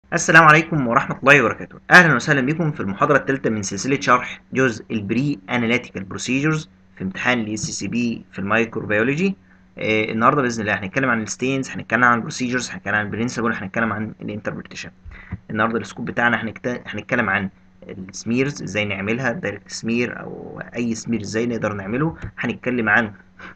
السلام عليكم ورحمة الله وبركاته أهلا وسهلا بكم في المحاضرة الثالثة من سلسلة شرح جزء البري اناليتيكال بروسيجرز في امتحان الاي سي سي بي في المايكروبيولوجي آه النهارده باذن الله هنتكلم عن الستينز هنتكلم عن البروسيجرز هنتكلم عن البرنسبل هنتكلم عن الانتربريتيشن النهارده السكوب بتاعنا هنكت... هنتكلم عن السميرز ازاي نعملها دايركت سمير او اي سمير ازاي نقدر نعمله هنتكلم عن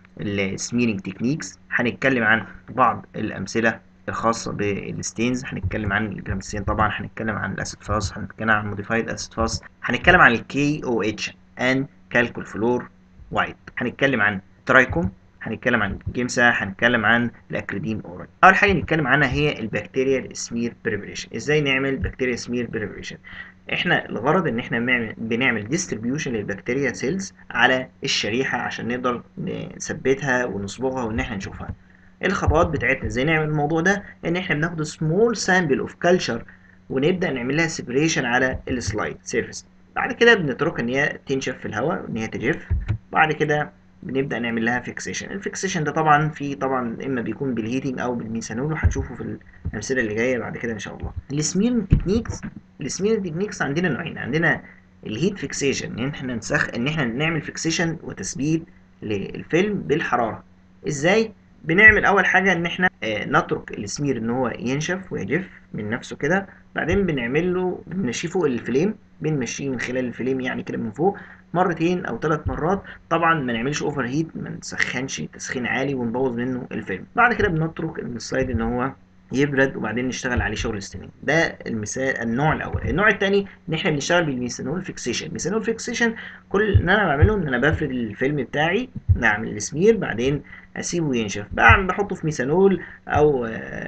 السميرنج تكنيكس هنتكلم عن بعض الامثله الخاصة بالستينز هنتكلم عن الجرامستين طبعا هنتكلم عن الاسيد فاس هنتكلم عن موديفايد اسيد فاس هنتكلم عن الكي او اتش ان كالكول فلور وايت هنتكلم عن ترايكوم هنتكلم عن الجيمسا هنتكلم عن الاكريدين اورال اول حاجه نتكلم عنها هي البكتيريا سمير بريبريشن ازاي نعمل بكتيريا سمير بريبريشن احنا الغرض ان احنا بنعمل, بنعمل ديستريبيوشن للبكتيريا سيلز على الشريحه عشان نقدر نثبتها ونصبغها وان احنا نشوفها الخطوات بتاعتنا ازاي نعمل الموضوع ده ان احنا بناخد سمول سامبل اوف كلتشر ونبدا نعمل لها سيبريشن على السلايد سيرفيس بعد كده بنتركها ان هي تنشف في الهواء ان هي تجف بعد كده بنبدا نعمل لها فيكسيشن الفيكسيشن ده طبعا في طبعا اما بيكون بالهيتنج او بالميثانول وهنشوفه في الامثله اللي جايه بعد كده ان شاء الله السمير تكنيكس السمير تكنيكس عندنا نوعين عندنا الهيت فيكسيشن ان احنا نسخ ان احنا نعمل فيكسيشن وتثبيت للفيلم بالحراره ازاي بنعمل اول حاجه ان احنا آه نترك السمير ان هو ينشف ويجف من نفسه كده بعدين بنعمل له بنمشيه فوق الفليم بنمشيه من خلال الفليم يعني كده من فوق مرتين او ثلاث مرات طبعا ما نعملش اوفر هيت ما نسخنش تسخين عالي ونبوظ منه الفيلم بعد كده بنترك السلايد ان هو يبرد وبعدين نشتغل عليه شغل ستينينج ده المثال النوع الاول النوع الثاني ان احنا بنشتغل بالميثانول فيكسيشن الميثانول فيكسيشن كل اللي انا بعمله ان انا بفرد الفيلم بتاعي نعمل السمير بعدين اسيبه ينشف بقى بحطه في ميثانول او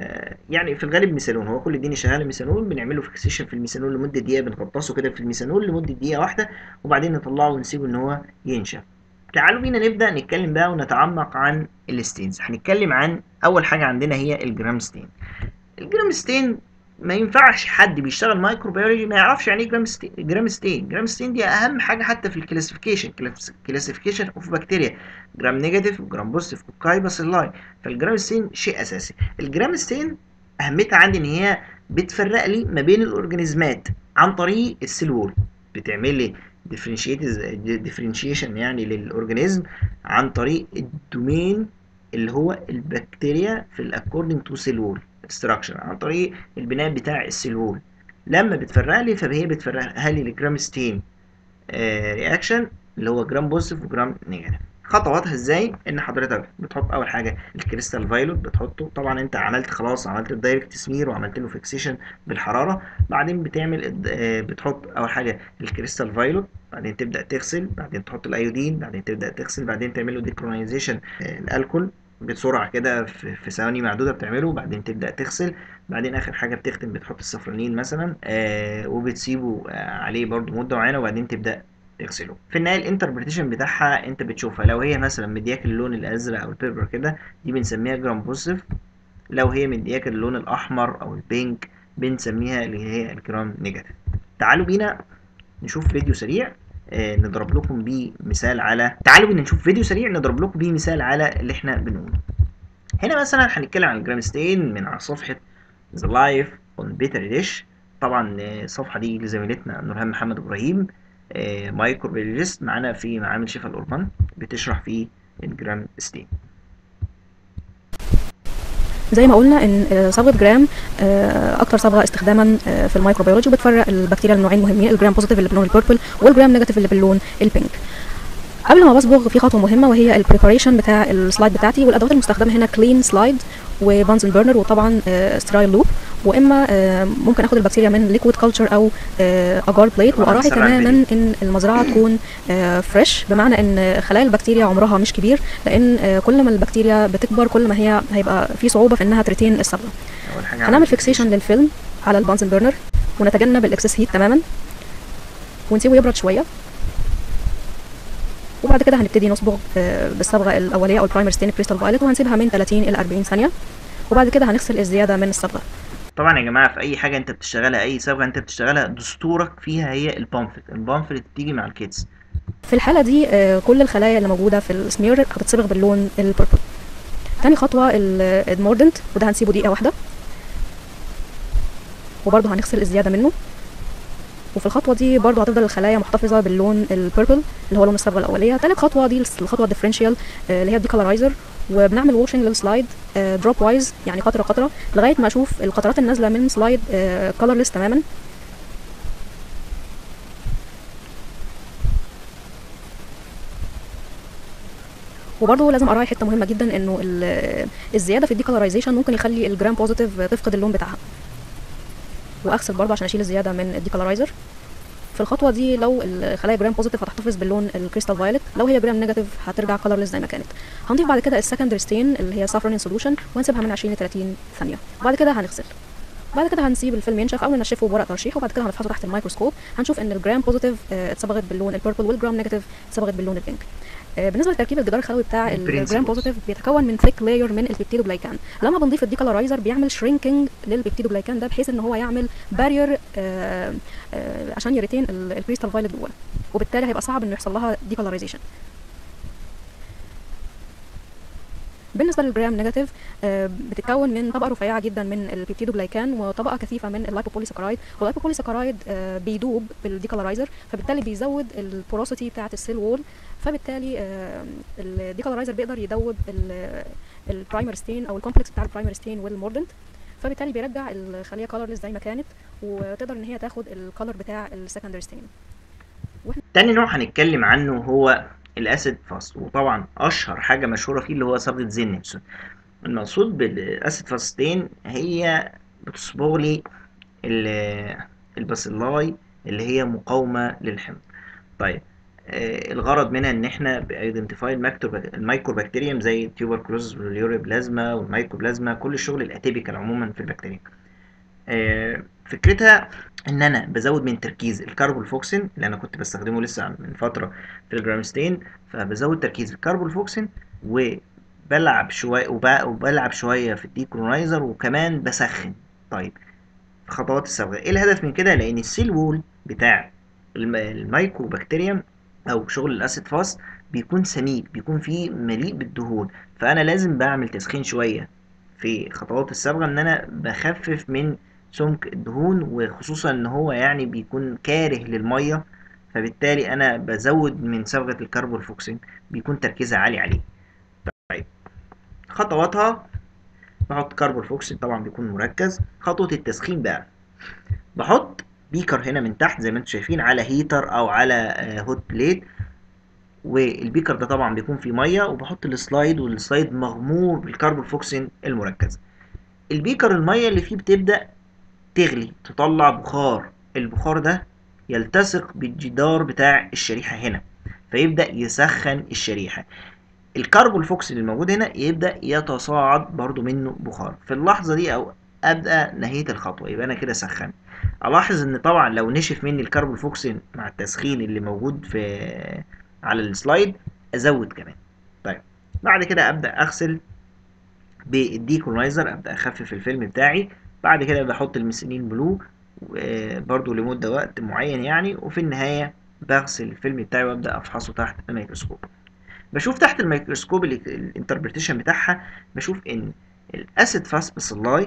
يعني في الغالب ميثانول هو كل الدنيا شغاله ميثانول بنعمل له فيكسيشن في الميثانول لمده دقيقه بنغطسه كده في الميثانول لمده دقيقه واحده وبعدين نطلعه ونسيبه ان هو ينشف تعالوا بينا نبدا نتكلم بقى ونتعمق عن الستينز هنتكلم عن اول حاجه عندنا هي الجرام ستين الجرام ستين ما ينفعش حد بيشتغل مايكروبيولوجي ما يعرفش يعني ايه جرام ستين جرام ستين جرام ستين دي اهم حاجه حتى في الكلاسيفيكيشن كلاسيفيكيشن اوف بكتيريا جرام نيجاتيف وجرام بوزيتيف كوكاي باسيلاي فالجرام ستين شيء اساسي الجرام ستين اهميتها عندي ان هي بتفرق لي ما بين الاورجانيزمات عن طريق السيل وول بتعمل لي ديفرنشيشن يعني للاورجانيزم عن طريق الدومين اللي هو البكتيريا في الاكوردنج تو سيل وول ستراكشر عن طريق البناء بتاع السيل وول لما بتفرق لي فهي بتفرقها لي الجرام ستين آه رياكشن اللي هو جرام بوزيتيف وجرام نيجاتيف خطواتها ازاي ان حضرتك بتحط اول حاجه الكريستال فايلوت بتحطه طبعا انت عملت خلاص عملت الدايركت سمير وعملت له فيكسيشن بالحراره بعدين بتعمل بتحط اول حاجه الكريستال فايلوت بعدين تبدا تغسل بعدين تحط الايودين بعدين تبدا تغسل بعدين تعمل له ديكرونايزيشن الالكول بسرعه كده في ثواني معدوده بتعمله وبعدين تبدا تغسل بعدين اخر حاجه بتختم بتحط الصفرانين مثلا آه وبتسيبه آه عليه برده مده معينه وبعدين تبدا تغسله في النهايه الانتربريتيشن بتاعها انت بتشوفها لو هي مثلا مدياك اللون الازرق او البيبر كده دي بنسميها جرام بوزيتيف لو هي مدياك اللون الاحمر او البينك بنسميها اللي هي الجرام نيجاتيف تعالوا بينا نشوف فيديو سريع آه نضرب لكم بيه مثال على تعالوا بينا نشوف فيديو سريع نضرب لكم بيه مثال على اللي احنا بنقوله هنا مثلا هنتكلم عن الجرام ستين من على صفحه ذا لايف اون بيتر ديش طبعا الصفحه دي لزميلتنا نورهان محمد ابراهيم آه مايكروبيولوجيست معانا في معامل شفا الاوربان بتشرح في الجرام ستين زي ما قلنا ان صبغه جرام اكتر صبغه استخداما في الميكروبيولوجي وبتفرق البكتيريا لنوعين مهمين الجرام بوزيتيف اللي باللون البيربل والجرام نيجاتيف اللي باللون البينك قبل ما بصبغ في خطوه مهمه وهي البريباريشن بتاع السلايد بتاعتي والادوات المستخدمه هنا كلين سلايد وبانزن بيرنر وطبعا سترايل لوب واما ممكن اخد البكتيريا من ليكويد كلتشر او اجار بليت واراعي تماما ان المزرعه تكون فريش بمعنى ان خلايا البكتيريا عمرها مش كبير لان كل ما البكتيريا بتكبر كل ما هي هيبقى في صعوبه في انها تريتين الصبغه هنعمل فيكسيشن للفيلم على البانزن بيرنر ونتجنب الاكسس هيت تماما ونسيبه يبرد شويه وبعد كده هنبتدي نصبغ بالصبغه الاوليه او البرايمر ستين كريستال فايلت وهنسيبها من 30 الى 40 ثانيه وبعد كده هنغسل الزياده من الصبغه طبعا يا جماعه في اي حاجه انت بتشتغلها اي صبغه انت بتشتغلها دستورك فيها هي البامفلت البامفلت بتيجي مع الكيتس في الحاله دي كل الخلايا اللي موجوده في السمير هتتصبغ باللون البيربل تاني خطوه الادموردنت وده هنسيبه دقيقه واحده وبرضه هنغسل الزياده منه وفي الخطوه دي برضه هتفضل الخلايا محتفظه باللون البيربل اللي هو لون الصبغه الاوليه تالت خطوه دي الخطوه الديفرنشال اللي هي الديكولارايزر وبنعمل ووشنج للسلايد دروب وايز يعني قطره قطره لغايه ما اشوف القطرات النازله من سلايد كولرلس تماما وبرضه لازم اراعي حته مهمه جدا انه الزياده في الديكولرايزيشن ممكن يخلي الجرام بوزيتيف تفقد اللون بتاعها واغسل برضه عشان اشيل الزياده من الديكولارايزر في الخطوه دي لو الخلايا جرام بوزيتيف هتحتفظ باللون الكريستال فايلت لو هي جرام نيجاتيف هترجع كلرلس زي ما كانت هنضيف بعد كده السكندري ستين اللي هي سافرون سولوشن وهنسيبها من 20 ل 30 ثانيه وبعد كده هنغسل بعد كده هنسيب الفيلم ينشف او ننشفه بورق ترشيح وبعد كده هنفحصه تحت الميكروسكوب هنشوف ان الجرام بوزيتيف اتصبغت باللون البيربل والجرام نيجاتيف اتصبغت باللون البينك بالنسبه لتركيب الجدار الخلوي بتاع الجرام بوزيتيف بيتكون من ثيك لاير من البيبتيدوجلايكان لما بنضيف الديكولرايزر بيعمل شرينكينج للبيبتيدوجلايكان ده بحيث ان هو يعمل بارير عشان يريتين الكريستال فايلت جوه وبالتالي هيبقى صعب انه يحصل لها ديكولرايزيشن بالنسبه للجرام نيجاتيف بتتكون من طبقه رفيعه جدا من البيبتيدوجلايكان وطبقه كثيفه من اللايبوبوليساكرايد واللايبوبوليساكرايد بيدوب بالديكولرايزر فبالتالي بيزود البوروسيتي بتاعه السيل وول فبالتالي الديكولرايزر بيقدر يدوب البرايمر ستين او الكومبلكس بتاع البرايمر ستين والموردنت فبالتالي بيرجع الخليه كولرلس زي ما كانت وتقدر ان هي تاخد الكولر بتاع السكندري ستين تاني نوع هنتكلم عنه هو الاسيد فاست وطبعا اشهر حاجه مشهوره فيه اللي هو صبغه زين نيبسون المقصود بالاسيد فاستين هي بتصبغ لي الباسيلاي اللي هي مقاومه للحمض طيب آه الغرض منها ان احنا بايدنتيفاي الميكروبكتيريوم زي التيوبركلوز واليوريبلازما والمايكوبلازما كل الشغل الاتيبيكال عموما في البكتيريا آه فكرتها ان انا بزود من تركيز الكربولفوكسين اللي انا كنت بستخدمه لسه من فتره في الجرامستين فبزود تركيز الكربولفوكسين وبلعب شويه وبلعب شويه في الديكولونايزر وكمان بسخن طيب خطوات الصبغه ايه الهدف من كده لان السيل وول بتاع المايكرو بكتيريوم او شغل الاسيد فاست بيكون سميك بيكون فيه مليء بالدهون فانا لازم بعمل تسخين شويه في خطوات الصبغه ان انا بخفف من سمك الدهون وخصوصا ان هو يعني بيكون كاره للميه فبالتالي انا بزود من صبغه الكربولفوكسين بيكون تركيزها عالي عليه طيب خطواتها بحط كربولفوكسين طبعا بيكون مركز خطوه التسخين بقى بحط بيكر هنا من تحت زي ما انتم شايفين على هيتر او على هوت بليت والبيكر ده طبعا بيكون فيه ميه وبحط السلايد والسلايد مغمور بالكربولفوكسين المركز البيكر الميه اللي فيه بتبدا تغلي تطلع بخار البخار ده يلتصق بالجدار بتاع الشريحة هنا فيبدأ يسخن الشريحة الكربولفوكسين الموجود هنا يبدأ يتصاعد برضو منه بخار في اللحظة دي أو أبدأ نهاية الخطوة يبقى أنا كده سخن ألاحظ إن طبعا لو نشف مني الكربولفوكسين مع التسخين اللي موجود في على السلايد أزود كمان طيب بعد كده أبدأ أغسل بالديكولونايزر أبدأ أخفف الفيلم بتاعي بعد كده بحط الميثيلين بلو برضو لمدة وقت معين يعني وفي النهاية بغسل الفيلم بتاعي وابدأ افحصه تحت الميكروسكوب بشوف تحت الميكروسكوب الانتربريتيشن بتاعها بشوف ان الاسيد فاست بسلاي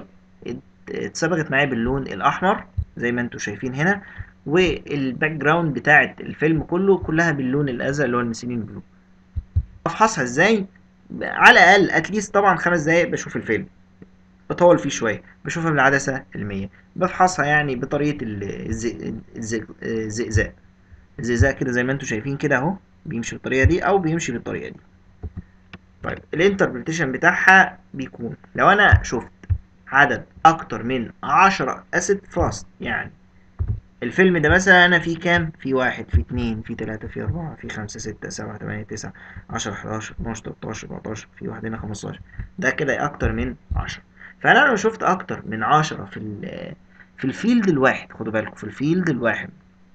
اتصبغت معايا باللون الاحمر زي ما انتم شايفين هنا والباك جراوند بتاعه الفيلم كله كلها باللون الازرق اللي هو الميثيلين بلو افحصها ازاي على الاقل اتليست طبعا خمس دقايق بشوف الفيلم بطول فيه شويه بشوفها بالعدسه المية بفحصها يعني بطريقه الزئزاء الزئزاء كده زي ما انتم شايفين كده اهو بيمشي بالطريقه دي او بيمشي بالطريقه دي طيب الانتربريتيشن بتاعها بيكون لو انا شفت عدد اكتر من عشرة اسيد فاست يعني الفيلم ده مثلا انا فيه كام في واحد في اتنين في تلاتة في اربعة في خمسة ستة سبعة تمانية تسعة عشرة حداشر اتناشر تلاتاشر اربعتاشر في واحد هنا خمستاشر ده كده اكتر من عشرة فانا لو شفت اكتر من عشرة في في الفيلد الواحد خدوا بالكم في الفيلد الواحد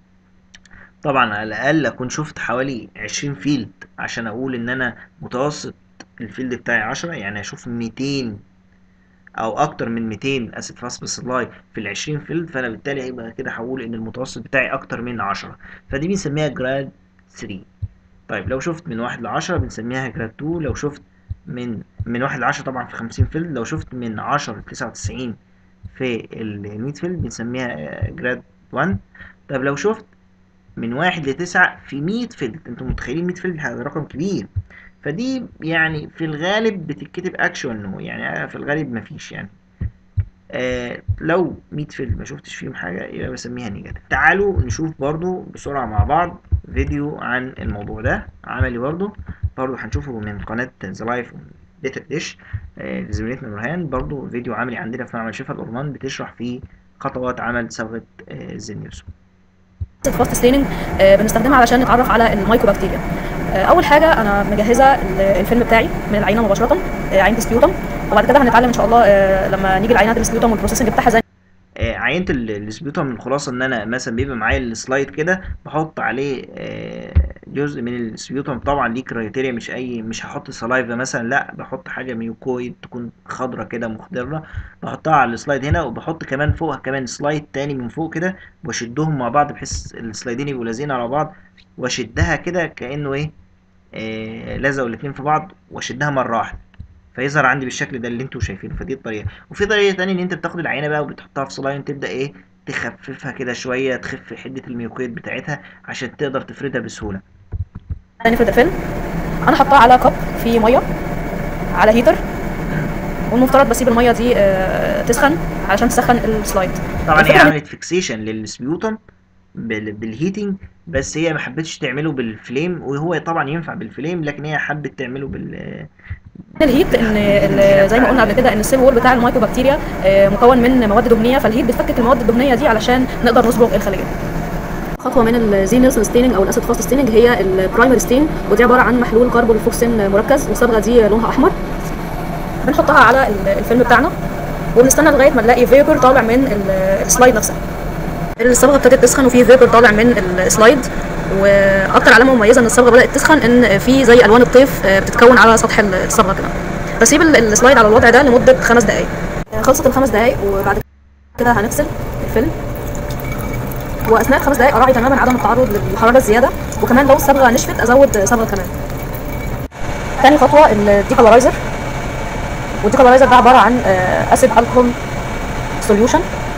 طبعا على الاقل اكون شفت حوالي عشرين فيلد عشان اقول ان انا متوسط الفيلد بتاعي عشرة يعني اشوف ميتين او اكتر من 200 اسيد فاست سلاي في ال 20 فيلد فانا بالتالي هيبقى كده هقول ان المتوسط بتاعي اكتر من 10 فدي بنسميها جراد 3 طيب لو شفت من 1 ل 10 بنسميها جراد 2 لو شفت من من 1 ل 10 طبعا في 50 فيلد لو شفت من 10 ل 99 في الميت فيلد بنسميها جراد 1 طب لو شفت من واحد لتسعة في 100 فيلد انتوا متخيلين 100 فيلد هذا رقم كبير فدي يعني في الغالب بتتكتب اكشوال نو يعني في الغالب مفيش يعني آه لو 100 فيلد ما شفتش فيهم حاجة يبقى بسميها نيجاتيف تعالوا نشوف برضو بسرعة مع بعض فيديو عن الموضوع ده عملي برضو برضو هنشوفه من قناة ذا لايف بيتا ديش آه زميلتنا نورهان برضو فيديو عملي عندنا في معمل شفا الأورمان بتشرح فيه خطوات عمل صبغة آه الزنيوسو فاست ستيننج بنستخدمها علشان نتعرف على المايكروبكتيريا آه، اول حاجه انا مجهزه ال- الفيلم بتاعي من العينه مباشره آه، عينه سبيوتم وبعد كده هنتعلم ان شاء الله آه، لما نيجي لعينات السبيوتم والبروسيسنج بتاعها زي آه، عينت ال- السبيوتم من الخلاصه ان انا مثلا بيبقى معايا السلايد كده بحط عليه آه، جزء من السبيوتم طبعا ليه كرايتيريا مش اي مش هحط سلايفا مثلا لا بحط حاجه ميوكويد تكون خضرة كده مخضره بحطها على السلايد هنا وبحط كمان فوقها كمان سلايد تاني من فوق كده واشدهم مع بعض بحيث السلايدين يبقوا لازقين على بعض واشدها كده كانه ايه آه لزقوا الاتنين في بعض واشدها مره واحده فيظهر عندي بالشكل ده اللي انتوا شايفينه فدي الطريقه وفي طريقه تانية ان انت بتاخد العينه بقى وبتحطها في سلاين تبدا ايه تخففها كده شويه تخف حده الميوكويد بتاعتها عشان تقدر تفردها بسهوله نفرد الفيلم انا حطاه على كب فيه ميه على هيتر والمفترض بسيب الميه دي آه، تسخن علشان تسخن السلايد طبعا هي الفكرة إن- عملت فيكسيشن للسبيوتم بال- بالهيتنج بس هي ما حبتش تعمله بالفليم وهو طبعا ينفع بالفليم لكن هي حبت تعمله بال الهيت ان ال- زي ما قلنا قبل كده ان السيل وول بتاع المايكروبكتيريا آه، مكون من مواد دهنيه فالهيت بتفكك المواد الدهنيه دي علشان نقدر نصبغ الخليه خطوه من الزي نيلسون ستيننج او الاسيد فاست ستيننج هي البرايمري ستين ودي عباره عن محلول كربونفوكسين مركز والصبغه دي لونها احمر بنحطها على ال- الفيلم بتاعنا وبنستنى لغايه ما نلاقي فيبر طالع من ال- السلايد نفسها الصبغه ابتدت تسخن وفي فيبر طالع من السلايد واكتر علامه مميزه ان الصبغه بدات تسخن ان في زي الوان الطيف آه، بتتكون على سطح الصبغه كده بسيب ال- السلايد على الوضع ده لمده خمس دقائق خلصت الخمس دقائق وبعد كده هنغسل الفيلم واثناء الخمس دقائق اراعي تماما عدم التعرض للحراره الزياده وكمان لو الصبغه نشفت ازود صبغه كمان تاني خطوه الديكالرايزر والديكالرايزر ده عباره عن اسيد الكحول سوليوشن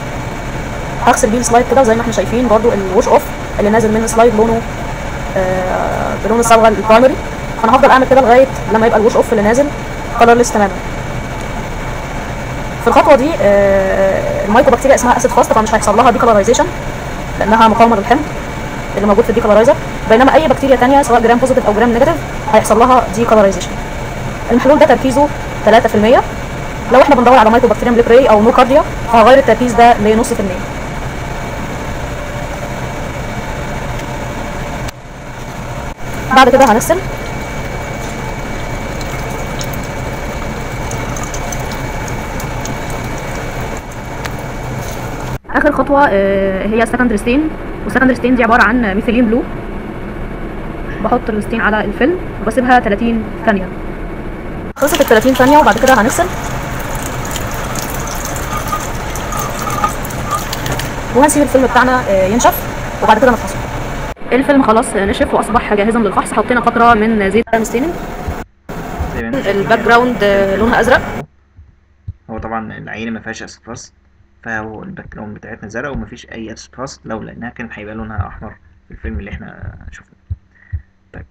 هغسل بيه السلايد كده زي ما احنا شايفين برضو الوش اوف اللي نازل من السلايد لونه آه بلون الصبغه البرايمري فانا هفضل اعمل كده لغايه لما يبقى الوش اوف اللي نازل كلرلس تماما في الخطوه دي آه المايكروبكتيريا اسمها اسيد فاست فمش هيحصل لها ديكلرايزيشن لانها مقاومه للحمض اللي موجود في الديكلرايزر بينما اي بكتيريا تانية سواء جرام بوزيتيف او جرام نيجاتيف هيحصل لها ديكلرايزيشن المحلول ده تركيزه 3% لو احنا بندور على مايكروبكتيريم ليبري او نوكارديا فهغير التركيز ده لنص في المية بعد كده هنغسل اخر خطوه آه، هي السكندري ستين والسكندري ستين دي عباره عن ميثيلين بلو بحط الستين على الفيلم وبسيبها 30 ثانيه خلصت ال 30 ثانيه وبعد كده هنغسل وهنسيب الفيلم بتاعنا آه، ينشف وبعد كده نفحصه الفيلم خلاص نشف واصبح جاهزا للفحص حطينا قطره من زيت ستيننج زي ما انتوا الباك شايفين. جراوند آه، لونها ازرق هو طبعا العينه ما فيهاش اسيد فاست فهو الباك جراوند بتاعتنا زرق ومفيش اي اسيد فاست لو لانها كان هيبقى لونها احمر في الفيلم اللي احنا شفناه طيب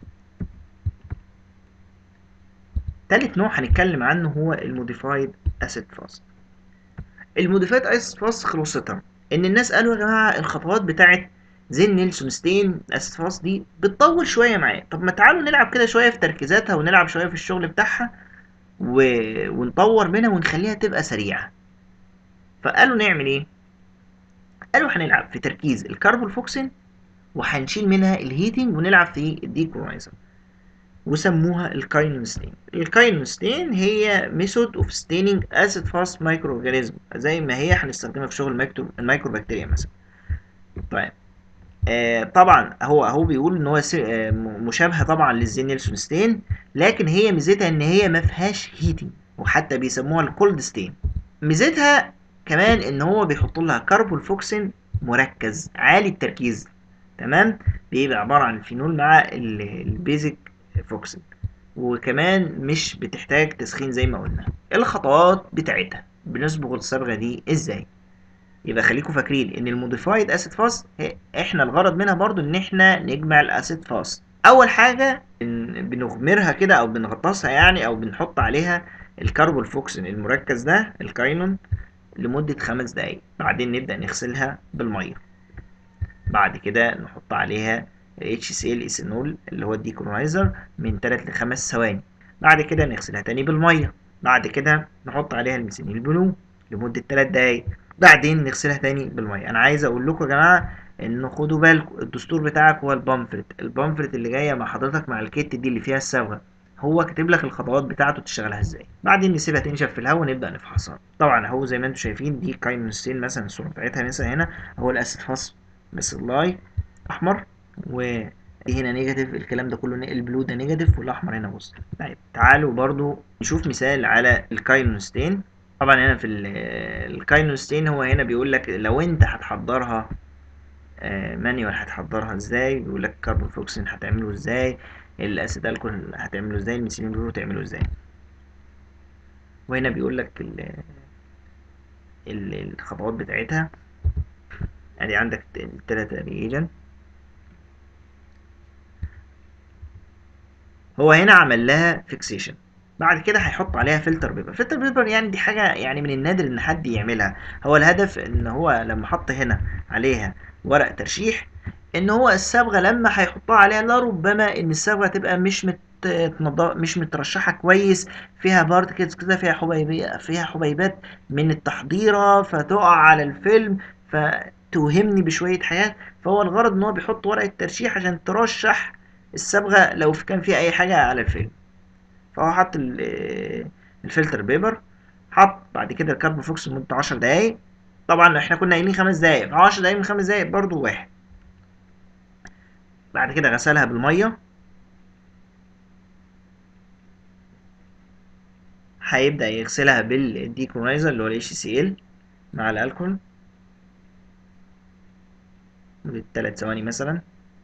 تالت نوع هنتكلم عنه هو الموديفايد اسيد فاست الموديفايد اسيد فاست خلاصتها ان الناس قالوا يا جماعه الخطوات بتاعت زين نيلسون ستين اسيد فاست دي بتطول شويه معايا طب ما تعالوا نلعب كده شويه في تركيزاتها ونلعب شويه في الشغل بتاعها و... ونطور منها ونخليها تبقى سريعة فقالوا نعمل ايه قالوا هنلعب في تركيز الكربولفوكسين وهنشيل منها الهيتنج ونلعب في الديكورايزر وسموها الكاينوستين الكاينوستين هي ميثود اوف ستيننج اسيد فاست مايكرو اورجانيزم زي ما هي هنستخدمها في شغل الميكرو الميكروبكتيريا مثلا طيب آه طبعا هو هو بيقول ان هو س- آه م- مشابهه طبعا للزين نيلسون ستين لكن هي ميزتها ان هي ما فيهاش هيتنج وحتى بيسموها الكولد ستين ميزتها كمان ان هو بيحط لها كربولفوكسين مركز عالي التركيز تمام بيبقى عباره عن الفينول مع ال- البيزك فوكسين وكمان مش بتحتاج تسخين زي ما قلنا الخطوات بتاعتها بنصبغ الصبغه دي ازاي يبقى خليكم فاكرين ان الموديفايد اسيد فاست احنا الغرض منها برضو ان احنا نجمع الاسيد فاست اول حاجه بنغمرها كده او بنغطسها يعني او بنحط عليها الكربولفوكسين المركز ده الكاينون لمدة خمس دقايق بعدين نبدأ نغسلها بالمية بعد كده نحط عليها HCl إيثانول اللي هو الديكلونايزر من 3 ل 5 ثواني بعد كده نغسلها تاني بالمية بعد كده نحط عليها الميثانيل بلو لمدة 3 دقايق بعدين نغسلها تاني بالمية أنا عايز أقول لكم يا جماعة إن خدوا بالكم الدستور بتاعك هو البامفلت البامفلت اللي جاية مع حضرتك مع الكيت دي اللي فيها الصبغة هو كاتب لك الخطوات بتاعته تشتغلها ازاي بعدين نسيبها تنشف في الهواء ونبدا نفحصها طبعا هو زي ما انتم شايفين دي كاينوستين مثلا الصوره بتاعتها مثلا هنا هو الاسيد فاس مسلاي احمر ودي هنا نيجاتيف الكلام ده كله البلو ده نيجاتيف والاحمر هنا بص طيب تعالوا برضو نشوف مثال على الكاينوستين طبعا هنا في الكاينوستين هو هنا بيقول لك لو انت هتحضرها مانيوال هتحضرها ازاي بيقول لك كربون فوكسين هتعمله ازاي الاسيد الكول هتعمله ازاي الميثيلين بلو هتعمله ازاي وهنا بيقول لك ال ال الخطوات بتاعتها ادي عندك التلاتة ريجن هو هنا عمل لها فيكسيشن بعد كده هيحط عليها فلتر بيبر فلتر بيبر يعني دي حاجة يعني من النادر ان حد يعملها هو الهدف ان هو لما حط هنا عليها ورق ترشيح ان هو الصبغه لما هيحطها عليها لربما ان الصبغه تبقى مش مت مش مترشحه كويس فيها بارتكلز كده فيها حبيبات فيها حبيبات من التحضيره فتقع على الفيلم فتوهمني بشويه حاجات فهو الغرض ان هو بيحط ورقه ترشيح عشان ترشح الصبغه لو كان في اي حاجه على الفيلم فهو حط الفلتر بيبر حط بعد كده الكربون فوكس لمده 10 دقايق طبعا احنا كنا قايلين خمس دقايق ف 10 دقايق من خمس دقايق برضو واحد بعد كده غسلها بالمية هيبدأ يغسلها بالديكلونايزر اللي هو ال HCl مع الألكول لمدة تلات ثواني مثلا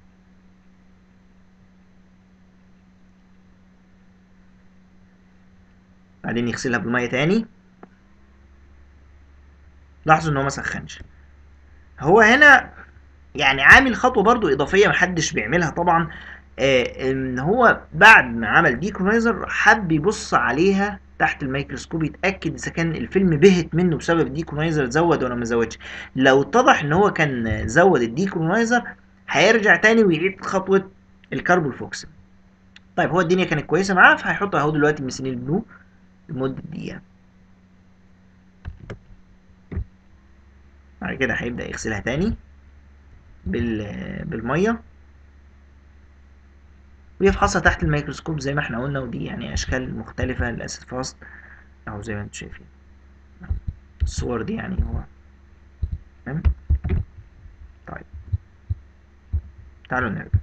بعدين يغسلها بالمية تاني لاحظوا ان هو مسخنش هو هنا يعني عامل خطوه برضو اضافيه محدش بيعملها طبعا آه ان هو بعد ما عمل ديكرونايزر حب يبص عليها تحت الميكروسكوب يتاكد اذا كان الفيلم بهت منه بسبب الديكرونايزر زود ولا ما زودش لو اتضح ان هو كان زود الديكرونايزر هيرجع تاني ويعيد خطوه الكربون فوكسين طيب هو الدنيا كانت كويسه معاه فهيحط اهو دلوقتي الميثانيل بلو لمده دقيقه بعد كده هيبدا يغسلها تاني بال بالميه ويفحصها تحت الميكروسكوب زي ما احنا قلنا ودي يعني اشكال مختلفه للاسيد فاست اهو زي ما انتم شايفين الصور دي يعني هو تمام طيب تعالوا نرجع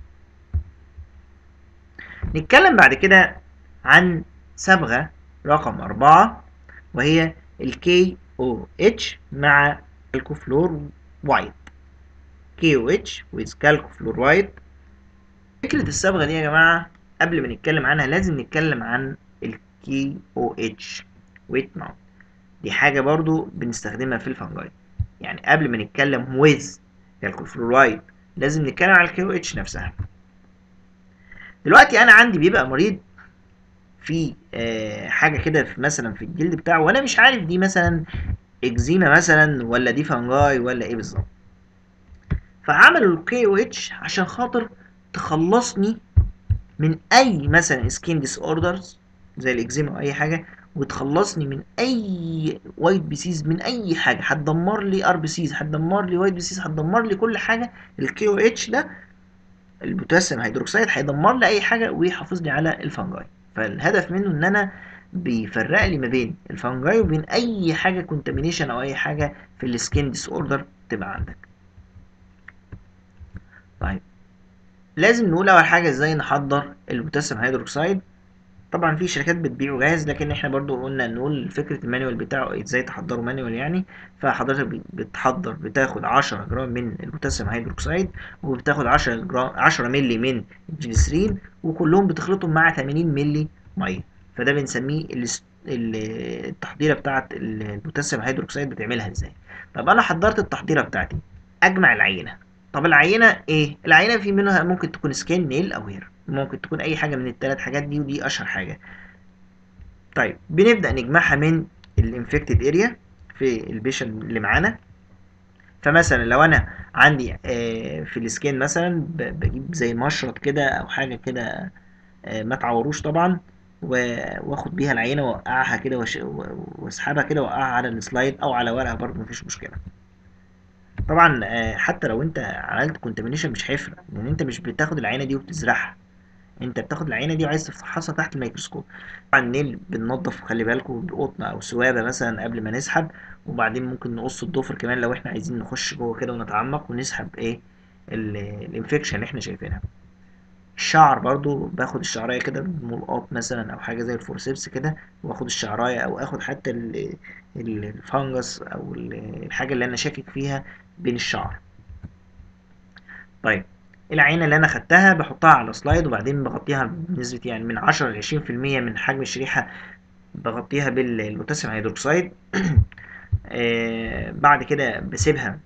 نتكلم بعد كده عن صبغة رقم أربعة وهي ال KOH مع الكوفلور وايت KOH with calcofluoride فكرة الصبغة دي يا جماعة قبل ما نتكلم عنها لازم نتكلم عن ال KOH wet mount دي حاجة برضو بنستخدمها في الفنجاي يعني قبل ما نتكلم with calcofluoride لازم نتكلم على ال KOH نفسها دلوقتي أنا عندي بيبقى مريض في آه حاجة كده في مثلا في الجلد بتاعه وأنا مش عارف دي مثلا اكزيما مثلا ولا دي فنجاي ولا ايه بالظبط فعملوا الكي او اتش عشان خاطر تخلصني من اي مثلا سكين ديس اوردرز زي الاكزيما او اي حاجه وتخلصني من اي وايت بيسيز من اي حاجه هتدمر لي ار بي سيز هتدمر لي وايت بيسيز هتدمر لي كل حاجه الكي او اتش ده البوتاسيوم هيدروكسيد هيدمر لي اي حاجه ويحافظ لي على الفنجاي فالهدف منه ان انا بيفرق لي ما بين الفنجاي وبين اي حاجه كونتامينيشن او اي حاجه في السكين ديس اوردر تبقى عندك طيب لازم نقول اول حاجه ازاي نحضر البوتاسيوم هيدروكسيد طبعا في شركات بتبيعه جاهز لكن احنا برضو قلنا نقول فكره المانيوال بتاعه ازاي تحضره مانيوال يعني فحضرتك بتحضر بتاخد 10 جرام من البوتاسيوم هيدروكسيد وبتاخد 10 جرام 10 مللي من الجليسرين وكلهم بتخلطهم مع 80 مللي ميه فده بنسميه ال- التحضيره بتاعه البوتاسيوم هيدروكسيد بتعملها ازاي طب انا حضرت التحضيره بتاعتي اجمع العينه طب العينه ايه العينه في منها ممكن تكون سكين نيل او هير ممكن تكون اي حاجه من الثلاث حاجات دي ودي اشهر حاجه طيب بنبدا نجمعها من الانفكتد اريا في البيشن اللي معانا فمثلا لو انا عندي آه، في السكين مثلا ب- بجيب زي مشرط كده او حاجه كده آه، ما تعوروش طبعا و- واخد بيها العينه واوقعها كده وأش- و- واسحبها كده واوقعها على السلايد او على ورقه برضه مفيش مشكله طبعا آه، حتى لو انت عملت كونتامينيشن مش هيفرق لان انت مش بتاخد العينه دي وبتزرعها انت بتاخد العينه دي وعايز تفحصها تحت الميكروسكوب طبعا النيل بننضف خلي بالكم بقطن او سوابه مثلا قبل ما نسحب وبعدين ممكن نقص الضفر كمان لو احنا عايزين نخش جوه كده ونتعمق ونسحب ايه الانفكشن اللي احنا شايفينها الشعر برضو باخد الشعرايه كده بملقاط مثلا او حاجه زي الفورسيبس كده واخد الشعرايه او اخد حتى ال- ال- الفانجس او ال- الحاجه اللي انا شاكك فيها بين الشعر طيب العينه اللي انا خدتها بحطها على سلايد وبعدين بغطيها بنسبه يعني من 10 ل 20% من حجم الشريحه بغطيها بالبوتاسيوم هيدروكسيد آه بعد كده بسيبها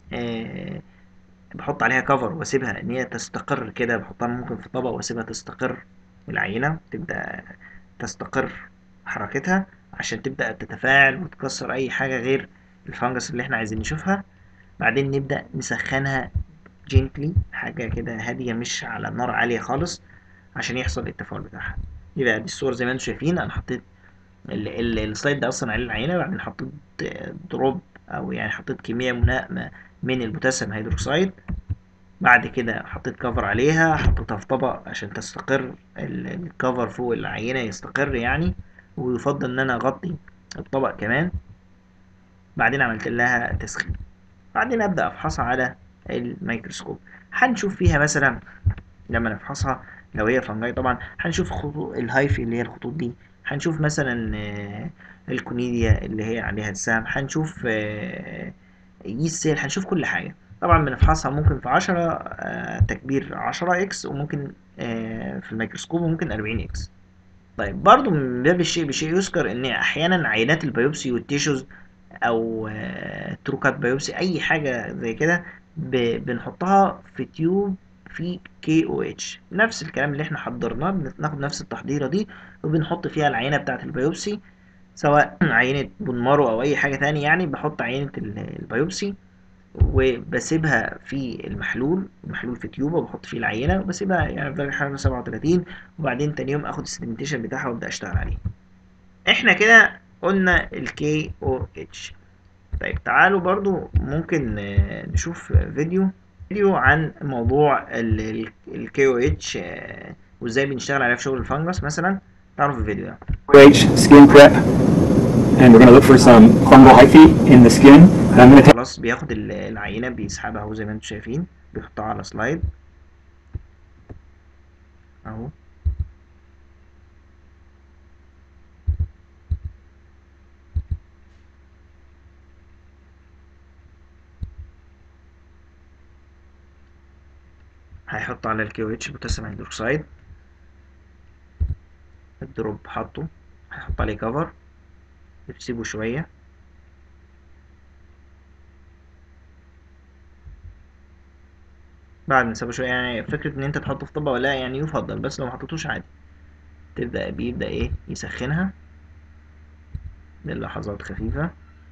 آه بحط عليها كفر واسيبها ان هي تستقر كده بحطها ممكن في طبق واسيبها تستقر العينة تبدأ تستقر حركتها عشان تبدأ تتفاعل وتكسر اي حاجة غير الفانجس اللي احنا عايزين نشوفها بعدين نبدأ نسخنها جنتلي حاجة كده هادية مش على نار عالية خالص عشان يحصل التفاعل بتاعها يبقى دي الصور زي ما انتم شايفين انا حطيت ال- ال- السلايد ده اصلا عليه العينة بعدين حطيت دروب او يعني حطيت كمية ملائمة من البوتاسيوم هيدروكسيد بعد كده حطيت كفر عليها حطيتها في طبق عشان تستقر ال- الكفر فوق العينة يستقر يعني ويفضل ان انا اغطي الطبق كمان بعدين عملت لها تسخين بعدين ابدا افحصها على الميكروسكوب هنشوف فيها مثلا لما نفحصها لو هي فنجاي طبعا هنشوف خطوط الهايفي اللي هي الخطوط دي هنشوف مثلا آه، الكونيديا اللي هي عليها السهم هنشوف آه، ييست سيل هنشوف كل حاجة طبعا بنفحصها ممكن في عشرة آه، تكبير عشرة اكس وممكن آه، في الميكروسكوب ممكن أربعين اكس طيب برضو من باب الشيء بشيء يذكر ان احيانا عينات البيوبسي والتيشوز او تروكات بايوبسي اي حاجه زي كده ب- بنحطها في تيوب في كي او اتش نفس الكلام اللي احنا حضرناه بناخد نفس التحضيره دي وبنحط فيها العينه بتاعه البيوبسي سواء عينه بونمارو او اي حاجه تاني يعني بحط عينه ال- البيوبسي وبسيبها في المحلول المحلول في تيوب وبحط فيه العينه وبسيبها يعني في درجه حراره 37 وبعدين تاني يوم اخد السيدمنتيشن بتاعها وابدا اشتغل عليه احنا كده قلنا الكي او اتش طيب تعالوا برضو ممكن آه، نشوف فيديو فيديو عن موضوع الكي او اتش وازاي بنشتغل عليه في شغل الفانجس مثلا تعالوا في الفيديو ده H skin prep, and we're going to look for some fungal hyphae in the skin. And I'm going to take خلاص بياخد ال- العينة بيسحبها اهو زي ما انتم شايفين بيحطها على سلايد اهو هيحط على الكي او اتش بوتاسيوم هيدروكسيد الدروب حطه هيحط عليه كفر بتسيبه شوية بعد ما تسيبه شوية يعني فكرة إن أنت تحطه في طبق ولا لا يعني يفضل بس لو محطوتوش عادي تبدأ بيبدأ إيه يسخنها بلحظات خفيفة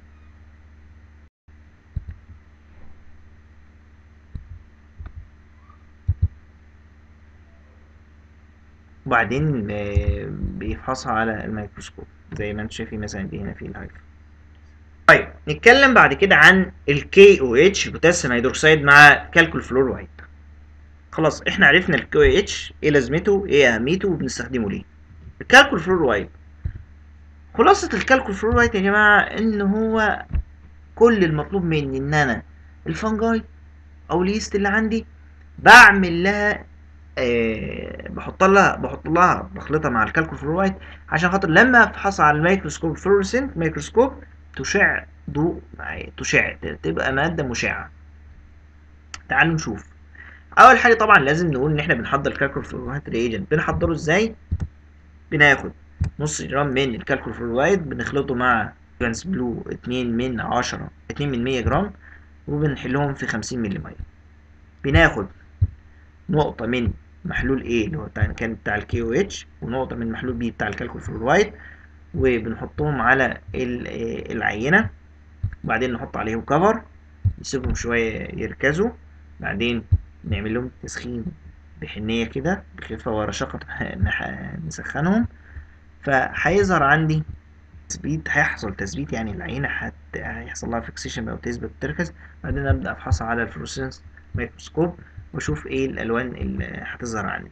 وبعدين آه، بيفحصها على الميكروسكوب زي ما انتم شايفين مثلا دي هنا في الهايف طيب نتكلم بعد كده عن ال KOH بوتاسيوم هيدروكسيد مع كالكول فلورايد خلاص احنا عرفنا ال KOH ايه لازمته ايه اهميته وبنستخدمه ليه الكالكول فلورايد خلاصة الكالكول فلورايد يا جماعة ان هو كل المطلوب مني ان انا الفنجاي او اليست اللي عندي بعمل لها آه بحط لها بحط لها بخلطها مع الكالكول فلورايد عشان خاطر لما افحصها على الميكروسكوب فلورسنت ميكروسكوب تشع ضوء معايا تشع تبقى مادة مشعة تعالوا نشوف اول حاجة طبعا لازم نقول ان احنا بنحضر الكالكول فلورايد ريجنت بنحضره ازاي بناخد نص جرام من الكالكول فلورايد بنخلطه مع جانس بلو اتنين من عشرة اتنين من مية جرام وبنحلهم في خمسين ملي مية بناخد نقطة من محلول A اللي هو بتاع كان بتاع الكي او اتش ونقطة من محلول B بتاع الكالكول فلورايد وبنحطهم على العينة وبعدين نحط عليهم كفر نسيبهم شوية يركزوا بعدين نعمل لهم تسخين بحنية كده بخفة ورشاقة نسخنهم فهيظهر عندي تثبيت هيحصل تثبيت يعني العينة هت... هيحصل لها فيكسيشن بقى وتثبت وتركز بعدين أبدأ أفحصها على الفلوسنس ميكروسكوب وأشوف إيه الألوان اللي هتظهر عندي